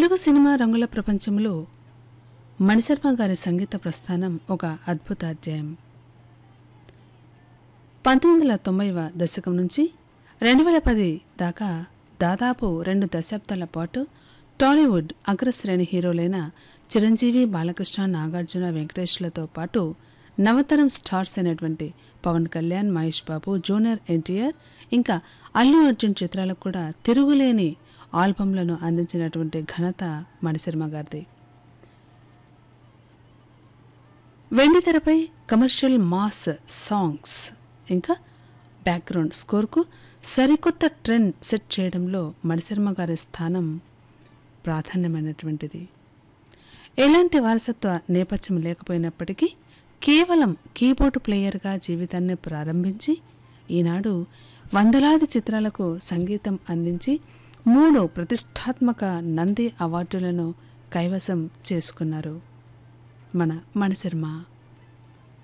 Telugu cinema రంగుల ప్రపంచంలో మణిశర్మ గారి సంగీత ప్రస్థానం ఒక అద్భుత అధ్యాయం పంతొమ్మిది వందల తొంభైవ దశకం నుంచి రెండు వేల పది దాకా దాదాపు రెండు దశాబ్దాల పాటు టాలీవుడ్ అగ్రశ్రేణి హీరోలైన చిరంజీవి బాలకృష్ణ నాగార్జున వెంకటేష్లతో పాటు నవతరం స్టార్స్ అయినటువంటి పవన్ కళ్యాణ్ మహేష్ బాబు జూనియర్ ఎన్టీఆర్ ఇంకా అల్లు అర్జున్ చిత్రాలకు కూడా తిరుగులేని ఆల్బమ్లను అందించినటువంటి ఘనత మణిశర్మ గారిది వెండితెరపై కమర్షియల్ మాస్ సాంగ్స్ ఇంకా బ్యాక్గ్రౌండ్ స్కోర్కు సరికొత్త ట్రెండ్ సెట్ చేయడంలో మణిశర్మ గారి స్థానం ప్రాధాన్యమైనటువంటిది ఎలాంటి వారసత్వ నేపథ్యం లేకపోయినప్పటికీ కేవలం కీబోర్డు ప్లేయర్గా జీవితాన్ని ప్రారంభించి ఈనాడు వందలాది చిత్రాలకు సంగీతం అందించి మూడు ప్రతిష్టాత్మక నంది అవార్డులను కైవసం చేసుకున్నారు మన మణిశర్మ